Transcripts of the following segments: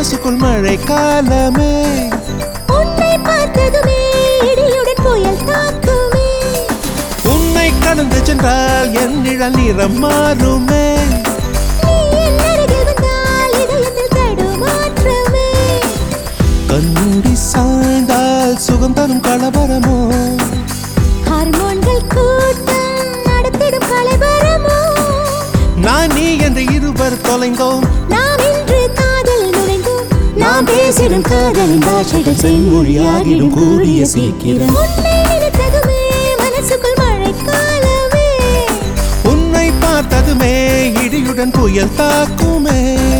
மனசுக்குள் மழை காலமே உன்னை பார்த்ததுமே இடியுடன் புயல் தாக்குமே உன்னை கடந்து சென்றால் என் நிழல் நிறம் மாறுமே நீ என் அருகில் வந்தால் இதயத்தில் தடுமாற்றமே கண்மூடி சாய்ந்தால் சுகம் தரும் கலவரமோ ஹார்மோன்கள் கூட்டம் நடத்திடும் கலைவரமோ நான் நீ என்ற இருவர் தொலைந்தோம் நாம் இன்று காதல் நுழைந்தோம் நாம் பேசிடும் காதலின் பாஷைகள் செம்மொழியாகிடும் கூடிய சீக்கிரம் உன்னை நினைத்ததுமே மனசுக்குள் மழைக்காலமே உன்னை பார்த்ததுமே இடியுடன் புயல் தாக்குமே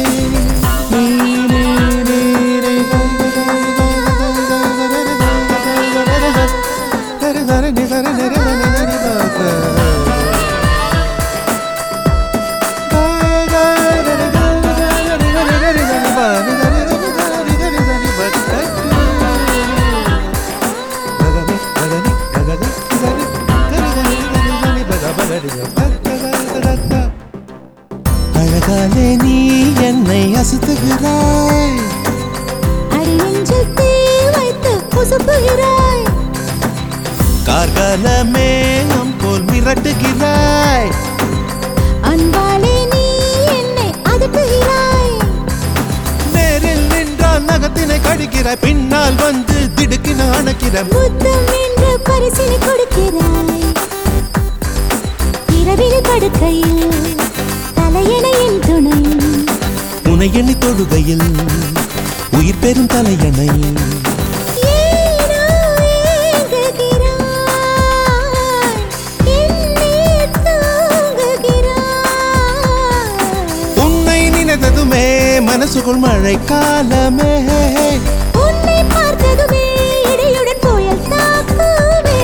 அழகாலே நீ என்னை அசுத்துகிறாய் அடிநெஞ்சில் தீ வைத்து புசுப்புகிறாய் கார்காலமே நம் போல் மிரட்டுகிறாய் அன்பாலே நீ என்னை அதட்டுகிறாய் நேரில் நின்றால் நகத்தினை கடிக்கிறாய் பின்னால் வந்து திடுக்கின அணைக்கிற முத்தம் என்ற பரிசினை கொடுக்கிறாய் இரவில் படுக்கையில் தலையணையின் துணை உனை எண்ணி தொழுகையில் உயிர் பெறும் தலையணை ஏனோ ஏங்குகிறாய், என்னில் தூங்குகிறாய். உன்னை நினைத்ததுமே மனசுக்குள் மழை காலமே உன்னை பார்த்ததுமே இடையுடன் புயல் தாக்குமே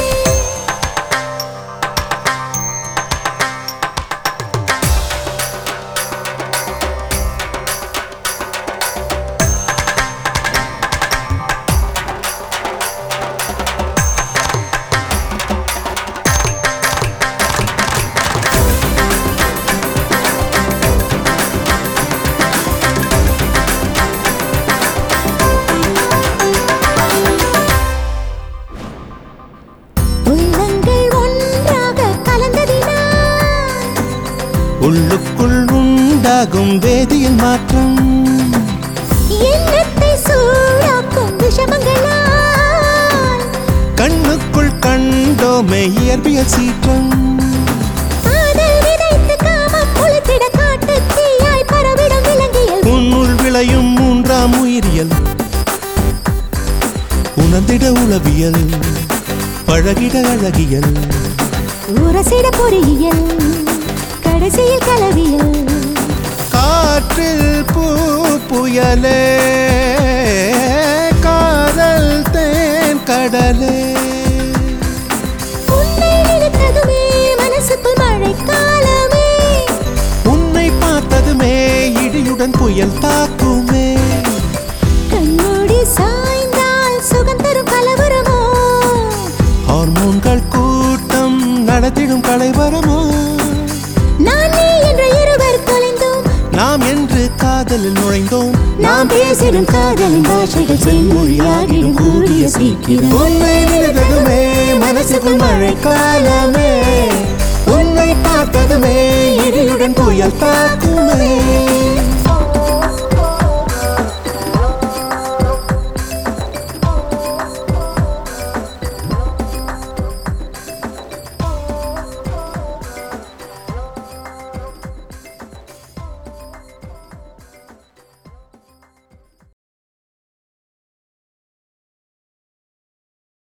உள்ளங்கள் ஒன்றாக கலந்ததினால் உள்ளுக்குள் உண்டாகும் வேதியியல் மாற்றம் எண்ணத்தை சூடாக்கும் விஷமங்களால் கண்ணுக்குள் கண்டோமே இயற்பியல் சீற்றம் காதல் விதைத்து காமம் முளைத்திட காட்டுத் தீயாய் பரவிடும் விலங்கியல் உன்னுள் விளையும் மூன்றாம் உயிரியல் உணர்ந்திட உளவியல் பழகிட அழகியல் உரசிட பொறியியல் கடைசியில் கலவியல் காற்றில் பூ புயலே காதல் தேன் கடலே உன்னை நினைத்ததுமே மனசுக்குள் மழைக்காலமே உன்னை பார்த்ததுமே இடியுடன் புயல் தாக்குமே கண்மூடி சாய்ந்தால் சுகம் தரும் கலவரமோ ஹார்மோன்கள் கூட்டம் நடத்திடும் கலைவரமோ நான் நீ என்ற இருவர் தொலைந்தோம் நாம் என்று காதலில் நுழைந்தோம் நாம் பேசிடும் காதலின் பாஷைகள் செம்மொழியாகிடும் கூடிய சீக்கிரம் உன்னை நினைத்ததுமே மனசுக்குள் மழை காலமே உன்னை பார்த்ததுமே இடியுடன் புயல் தாக்குமே